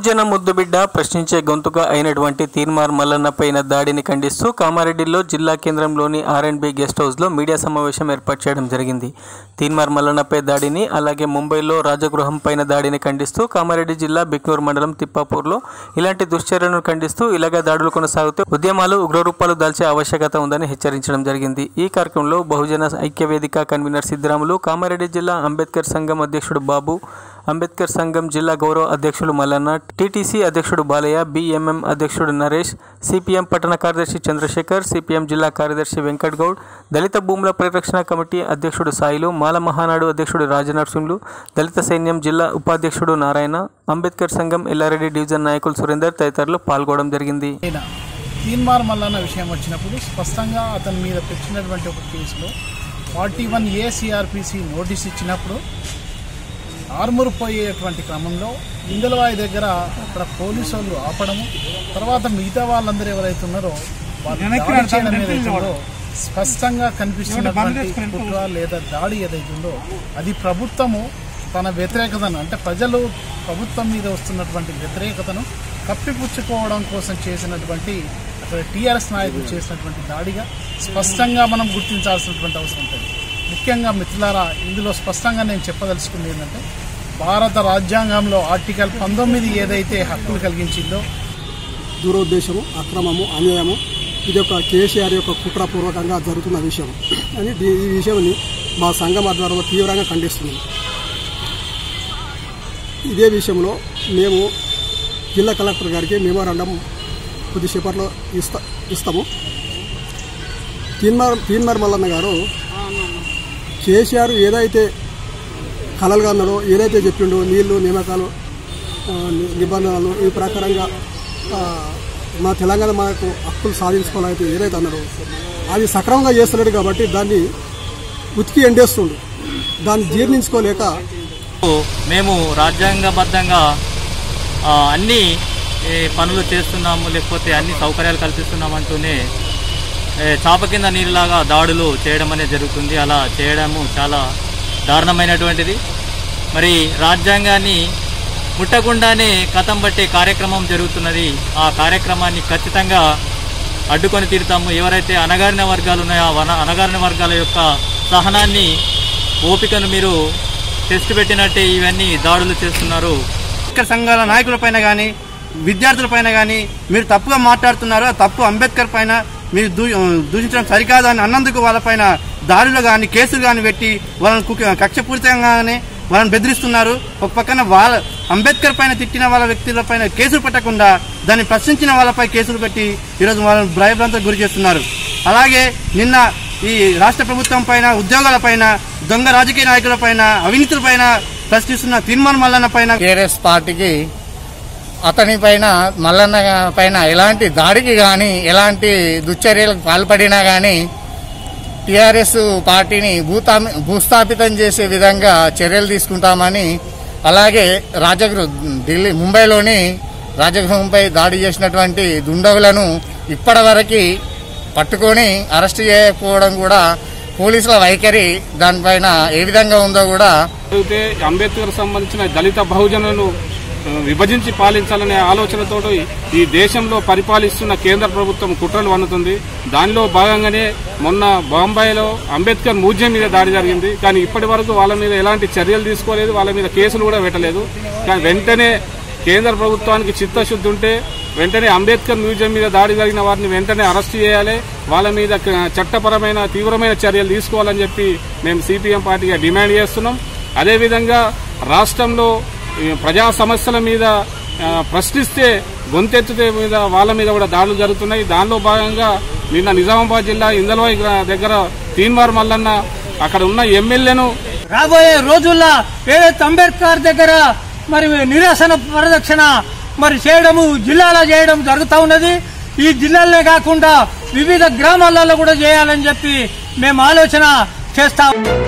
బహుజన ముద్దుబిడ్డ ప్రశ్నించే గొంతుక అయినటువంటి తీర్మార్ మల్లన్న పైన దాడిని ఖండిస్తూ కామారెడ్డిలో జిల్లా కేంద్రంలోని ఆర్ అండ్ బి గెస్ట్ హౌస్లో మీడియా సమావేశం ఏర్పాటు చేయడం జరిగింది తీర్మార్ మల్లన్నపై దాడిని అలాగే ముంబైలో రాజగృహం పైన దాడిని ఖండిస్తూ కామారెడ్డి జిల్లా బిక్నూర్ మండలం తిప్పాపూర్లో ఇలాంటి దుశ్చర్యలను ఖండిస్తూ ఇలాగే దాడులు కొనసాగితే ఉద్యమాలు ఉగ్రరూపాలు దాల్చే ఆవశ్యకత ఉందని హెచ్చరించడం జరిగింది ఈ కార్యక్రమంలో బహుజన ఐక్య వేదిక కన్వీనర్ సిద్దిరాములు కామారెడ్డి జిల్లా అంబేద్కర్ సంఘం అధ్యక్షుడు బాబు అంబేద్కర్ సంఘం జిల్లా గౌరవ అధ్యక్షుడు మల్లన్న టీటీసీ అధ్యక్షుడు బాలయ్య బిఎంఎం అధ్యక్షుడు నరేష్ సిపిఎం పట్టణ కార్యదర్శి చంద్రశేఖర్ సిపిఎం జిల్లా కార్యదర్శి వెంకట్ గౌడ్ దళిత భూముల పరిరక్షణ కమిటీ అధ్యక్షుడు సాయిలు మాల మహానాడు అధ్యక్షుడు రాజనరసింహులు దళిత సైన్యం జిల్లా ఉపాధ్యక్షుడు నారాయణ అంబేద్కర్ సంఘం ఎల్లారెడ్డి డివిజన్ నాయకులు సురేందర్ తదితరులు పాల్గొనడం జరిగింది అయినా తీన్మార్ మల్లన్న విషయం వచ్చినప్పుడు స్పష్టంగా అతని మీద పెట్టినటువంటి ఒక కేసులో forty one A CrPC notice ఇచ్చినప్పుడు ఆర్మూర్ పోయేటువంటి క్రమంలో ఇందలవాయి దగ్గర అక్కడ పోలీసు వాళ్ళు ఆపడము తర్వాత మిగతా వాళ్ళందరూ ఎవరైతే ఉన్నారో వాళ్ళు దాడి చేయడం ఏదైతే ఉందో స్పష్టంగా కనిపిస్తున్నటువంటి కుట్ర లేదా దాడి ఏదైతే ఉందో అది ప్రభుత్వము తన వ్యతిరేకతను అంటే ప్రజలు ప్రభుత్వం మీద వస్తున్నటువంటి వ్యతిరేకతను కప్పిపుచ్చుకోవడం కోసం చేసినటువంటి అక్కడ టీఆర్ఎస్ నాయకులు చేసినటువంటి దాడిగా స్పష్టంగా మనం గుర్తించాల్సినటువంటి అవసరం ఉంటుంది ముఖ్యంగా మిత్రులారా ఇందులో స్పష్టంగా నేను చెప్పదలుచుకుంది ఏంటంటే భారత రాజ్యాంగంలో ఆర్టికల్ పంతొమ్మిది ఏదైతే హక్కులు కలిగించిందో దురుద్దేశము అక్రమము అన్యాయము ఇది ఒక కేసీఆర్ యొక్క కుట్రపూర్వకంగా జరుగుతున్న విషయం అని దీ- ఈ విషయాన్ని మా సంఘం ఆధ్వర్యంలో తీవ్రంగా ఖండిస్తున్నాం ఇదే విషయంలో మేము జిల్లా కలెక్టర్ గారికి మెమోరాండం కొద్దిసేపట్లో ఇస్తా ఇస్తాము తీన్మార్ తీన్మార్ మల్లన్న గారు కేసీఆర్ ఏదైతే కలలుగా అన్నాడో ఏదైతే చెప్పిండో నీళ్లు నియామకాలు ఆ, ని- నిబంధనలు ఈ ప్రకారంగా ఆ, మా తెలంగాణ మనకు హక్కులు సాధించుకోవాలైతే ఏదైతే అన్నాడో అది సక్రమంగా చేస్తున్నాడు కాబట్టి దాన్ని ఉతికి ఎండేస్తుండు దాన్ని జీర్ణించుకోలేక మేము రాజ్యాంగబద్ధంగా ఆ, అన్ని ఏ, పనులు చేస్తున్నాము లేకపోతే అన్ని సౌకర్యాలు కల్పిస్తున్నాం అంటూనే ఏ, చాప కింద నీరులాగా దాడులు చేయడం అనేది జరుగుతుంది అలా చేయడము చాలా దారుణమైనటువంటిది మరి రాజ్యాంగాన్ని ముట్టకుండానే కథం పట్టే కార్యక్రమం జరుగుతున్నది ఆ కార్యక్రమాన్ని ఖచ్చితంగా అడ్డుకొని తీరుతాము ఎవరైతే అణగారిన వర్గాలు ఉన్నాయో ఆ వన అణగారిన వర్గాల యొక్క సహనాన్ని ఓపికను మీరు టెస్ట్ పెట్టినట్టే ఇవన్నీ దాడులు చేస్తున్నారు అంబేద్కర్ సంఘాల నాయకులపైన కానీ విద్యార్థులపైన కానీ మీరు తప్పుగా మాట్లాడుతున్నారు ఆ తప్పు అంబేద్కర్ పైన మీరు దూ దూషించడం సరికాదు అని అన్నందుకు వాళ్ళపైన దాడులు కానీ కేసులు కానీ పెట్టి వాళ్ళని కు- కక్షపూరితంగానే వాళ్ళని బెదిరిస్తున్నారు ఒక పక్కన వాళ్ళ అంబేద్కర్ పైన తిట్టిన వాళ్ళ వ్యక్తులపైన కేసులు పెట్టకుండా దాన్ని ప్రశ్నించిన వాళ్ళపై కేసులు పెట్టి ఈరోజు వాళ్ళని భయభ్రాంతకు గురి చేస్తున్నారు అలాగే నిన్న ఈ రాష్ట్ర ప్రభుత్వం పైన ఉద్యోగాల పైన దొంగ రాజకీయ నాయకుల పైన అవినీతుల పైన ప్రశ్నిస్తున్న తీర్మాన్ మల్లన్న పైన టీఆర్ఎస్ పార్టీకి అతని పైన మల్లన్న పైన ఎలాంటి దాడికి గాని ఎలాంటి దుశ్చర్యలకు పాల్పడినా గాని టీఆర్ఎస్ పార్టీని భూతా భూస్థాపితం చేసే విధంగా చర్యలు తీసుకుంటామని అలాగే రాజగృహ ఢిల్లీ ముంబైలోని రాజగృహంపై దాడి చేసినటువంటి దుండగులను ఇప్పటివరకు పట్టుకొని అరెస్ట్ చేయకపోవడం కూడా పోలీసుల వైఖరి దానిపైన ఏ విధంగా ఉందో కూడా అయితే అంబేద్కర్ సంబంధించిన దళిత బహుజనులను ఆ, విభజించి పాలించాలనే ఆలోచనతో ఈ దేశంలో పరిపాలిస్తున్న కేంద్ర ప్రభుత్వం కుట్రలు వన్నుతుంది దానిలో భాగంగానే మొన్న బాంబాయిలో అంబేద్కర్ మ్యూజియం మీద దాడి జరిగింది కానీ ఇప్పటి వరకు వాళ్ళ మీద ఎలాంటి చర్యలు తీసుకోలేదు వాళ్ళ మీద కేసులు కూడా పెట్టలేదు కానీ వెంటనే కేంద్ర ప్రభుత్వానికి చిత్తశుద్ధి ఉంటే వెంటనే అంబేద్కర్ మ్యూజియం మీద దాడి జరిగిన వారిని వెంటనే అరెస్ట్ చేయాలి వాళ్ళ మీద క- చట్టపరమైన తీవ్రమైన చర్యలు తీసుకోవాలని చెప్పి మేము సిపిఎం పార్టీగా డిమాండ్ చేస్తున్నాం అదేవిధంగా రాష్ట్రంలో ఈ ప్రజా సమస్యల మీద ఆ, ప్రశ్నిస్తే గొంతెత్తితే మీద వాళ్ళ మీద కూడా దాడులు జరుగుతున్నాయి దానిలో భాగంగా నిన్న నిజామాబాద్ జిల్లా ఇందలవాయి గ్రా- దగ్గర తీన్మార్ మల్లన్న అక్కడ ఉన్న ఎమ్మెల్యేను రాబోయే రోజుల్లో ఏదైతే అంబేద్కర్ దగ్గర మరి నిరసన ప్రదక్షిణ మరి చేయడము జిల్లాలో చేయడం జరుగుతూ ఉన్నది ఈ జిల్లాలనే కాకుండా వివిధ గ్రామాలలో కూడా చేయాలని చెప్పి మేము ఆలోచన చేస్తాం